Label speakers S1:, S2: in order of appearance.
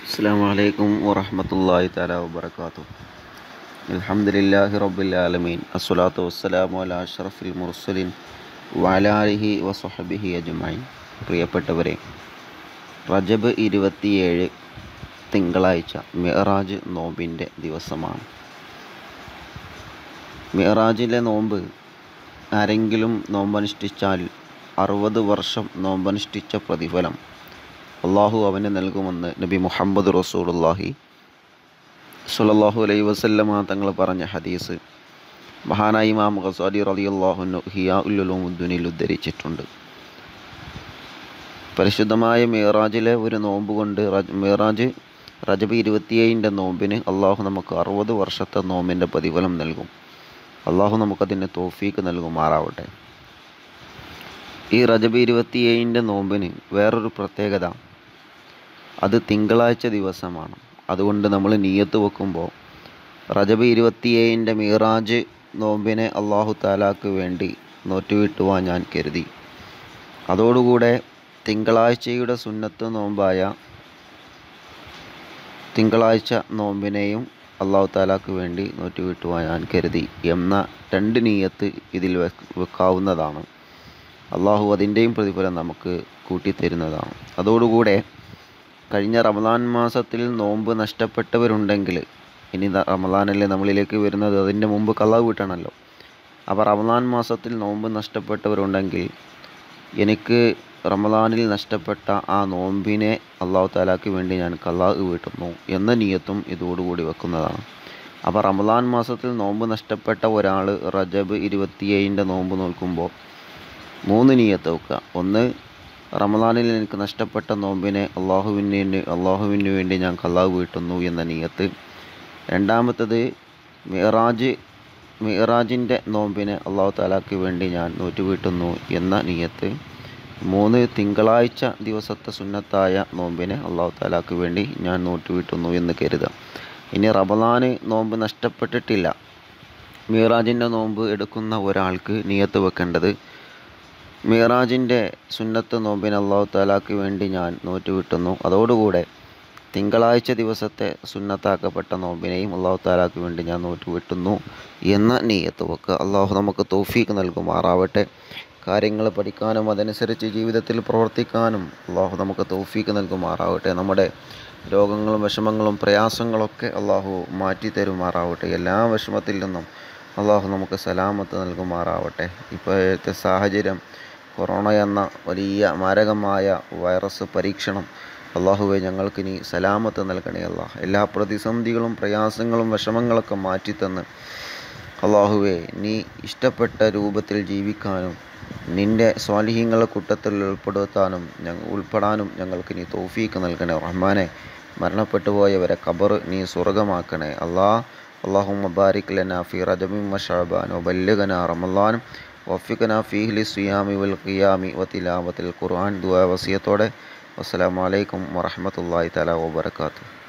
S1: السلام عليكم ورحمة الله تعالى وبركاته الحمد لله رب العالمين الصلاة والسلام على أشرف المرسلين وعلى آله وصحبه أجمعين പ്രിയപ്പെട്ടവരെ റജബ് ഇരുപത്തിയേഴ് തിങ്കളാഴ്ച മിഹറാജ് നോമ്പിൻ്റെ ദിവസമാണ് മിഹറാജിലെ നോമ്പ് ആരെങ്കിലും നോമ്പനുഷ്ഠിച്ചാൽ അറുപത് വർഷം നോമ്പനുഷ്ഠിച്ച പ്രതിഫലം അള്ളാഹു അവന് നൽകുമെന്ന് നബി മുഹമ്മദ് റസൂലുള്ളാഹി സുലല്ലാഹു അലൈഹി വസല്ലമ തങ്ങൾ പറഞ്ഞ ഹദീസ് മഹാനായി ഇമാം ഖസാലി റളിയല്ലാഹു ഹിയാ ഉല്ലുലൂമുദ്ദീനിൽ ഉദ്ധരിച്ചിട്ടുണ്ട് പരിശുദ്ധമായ മിറാജിലെ ഒരു നോമ്പ് കൊണ്ട് റജ് മിറാജ് റജബ് ഇരുപത്തിയേഴിൻ്റെ നോമ്പിന് അള്ളാഹു നമുക്ക് അറുപത് വർഷത്തെ നോമ്പിൻ്റെ പ്രതിഫലം നൽകും അള്ളാഹു നമുക്കതിന് തോഫീക്ക് നൽകുമാറാവട്ടെ ഈ റജബ് ഇരുപത്തിയേഴിൻ്റെ നോമ്പിന് വേറൊരു പ്രത്യേകത അത് തിങ്കളാഴ്ച ദിവസമാണ് അതുകൊണ്ട് നമ്മൾ നീയത്ത് വെക്കുമ്പോൾ റജബ് ഇരുപത്തിയേഴിൻ്റെ മീറാജ് നോമ്പിനെ അള്ളാഹു താലാക്ക് വേണ്ടി നോറ്റുവിട്ടുവാൻ ഞാൻ കരുതി അതോടുകൂടെ തിങ്കളാഴ്ചയുടെ സുന്നത്ത് നോമ്പായ തിങ്കളാഴ്ച നോമ്പിനെയും അള്ളാഹു താലാക്ക് വേണ്ടി നോറ്റുവിട്ടുവാൻ ഞാൻ കരുതി എന്ന രണ്ട് നീയത്ത് ഇതിൽ വെക്കാവുന്നതാണ് അള്ളാഹു അതിൻ്റെയും പ്രതിഫലം നമുക്ക് കൂട്ടിത്തരുന്നതാണ് അതോടുകൂടെ കഴിഞ്ഞ റമദാൻ മാസത്തിൽ നോമ്പ് നഷ്ടപ്പെട്ടവരുണ്ടെങ്കിൽ ഇനി റമദാനല്ലേ നമ്മളിലേക്ക് വരുന്നത് അതിൻ്റെ മുമ്പ് കള്ളാവ് വീട്ടണമല്ലോ അപ്പോൾ റമദാൻ മാസത്തിൽ നോമ്പ് നഷ്ടപ്പെട്ടവരുണ്ടെങ്കിൽ എനിക്ക് റമദാനിൽ നഷ്ടപ്പെട്ട ആ നോമ്പിനെ അള്ളാഹു താലാക്ക് വേണ്ടി ഞാൻ കള്ളാഹ് വീട്ടുന്നു എന്ന നീയത്തും ഇതോടുകൂടി വെക്കുന്നതാണ് അപ്പോൾ റമദാൻ മാസത്തിൽ നോമ്പ് നഷ്ടപ്പെട്ട ഒരാൾ റജബ് ഇരുപത്തിയേഴിൻ്റെ നോമ്പ് നോക്കുമ്പോൾ മൂന്ന് നീയത്ത് വെക്കുക ഒന്ന് റമദാനിൽ എനിക്ക് നഷ്ടപ്പെട്ട നോമ്പിനെ അള്ളാഹുവിന് അള്ളാഹുവിന് വേണ്ടി ഞാൻ കള്ളാഹ് വീട്ടുന്നു എന്ന നീയത്ത് രണ്ടാമത്തത് മിറാജ് മിറാജിൻ്റെ നോമ്പിനെ അള്ളാഹു താലാക്ക് വേണ്ടി ഞാൻ നോറ്റുവീട്ടുന്നു എന്ന നീയത്ത് മൂന്ന് തിങ്കളാഴ്ച ദിവസത്തെ സുന്നത്തായ നോമ്പിനെ അള്ളാഹു താലാക്ക് വേണ്ടി ഞാൻ നോറ്റുവീട്ടുന്നു എന്ന് കരുതാം ഇനി റമദാന് നോമ്പ് നഷ്ടപ്പെട്ടിട്ടില്ല മിറാജിൻ്റെ നോമ്പ് എടുക്കുന്ന ഒരാൾക്ക് നീയത്ത് വെക്കേണ്ടത് മിറാജിൻ്റെ സുന്നത്ത് നോമ്പിന് അള്ളാഹു താലാക്ക് വേണ്ടി ഞാൻ നോറ്റുവിട്ടുന്നു അതോടുകൂടെ തിങ്കളാഴ്ച ദിവസത്തെ സുന്നത്താക്കപ്പെട്ട നോമ്പിനെയും അള്ളാഹു താലാക്ക് വേണ്ടി ഞാൻ നോറ്റുവിട്ടുന്നു എന്ന നീയത്ത് വെക്കുക അള്ളാഹു നമുക്ക് തോഫീക്ക് നൽകുമാറാവട്ടെ കാര്യങ്ങൾ പഠിക്കാനും അതനുസരിച്ച് ജീവിതത്തിൽ പ്രവർത്തിക്കാനും അള്ളാഹു നമുക്ക് തോഫീക്ക് നൽകുമാറാവട്ടെ നമ്മുടെ രോഗങ്ങളും വിഷമങ്ങളും പ്രയാസങ്ങളൊക്കെ അള്ളാഹു മാറ്റി തരുമാറാവട്ടെ എല്ലാ വിഷമത്തിൽ നിന്നും അള്ളാഹു നമുക്ക് സലാമത്ത് നൽകുമാറാവട്ടെ ഇപ്പോഴത്തെ സാഹചര്യം കൊറോണ എന്ന വലിയ മാരകമായ വൈറസ് പരീക്ഷണം അള്ളാഹുവെ ഞങ്ങൾക്ക് നീ സലാമത്ത് നൽകണേ അല്ല എല്ലാ പ്രതിസന്ധികളും പ്രയാസങ്ങളും വിഷമങ്ങളൊക്കെ മാറ്റിത്തന്ന് അള്ളാഹുവെ നീ ഇഷ്ടപ്പെട്ട രൂപത്തിൽ ജീവിക്കാനും നിൻ്റെ സ്വാലിഹ്യങ്ങളെ കൂട്ടത്തിൽ ഉൾപ്പെടുത്താനും ഞങ്ങൾ ഉൾപ്പെടാനും ഞങ്ങൾക്ക് നീ തോഫീക്ക് നൽകണേ റഹ്മാനെ മരണപ്പെട്ടു പോയവരെ ഖബർ നീ സ്വർഗമാക്കണേ അള്ളാ اللهم بارك لنا في رجب وشعبان وبلغنا رمضان وفقنا فيه للصيام والقيام وتلاوة القرآن دعاء وصيتോടെ അസ്സലാമു അലൈക്കും വറഹ്മത്തുള്ളാഹി തആല വബറകാതുഹു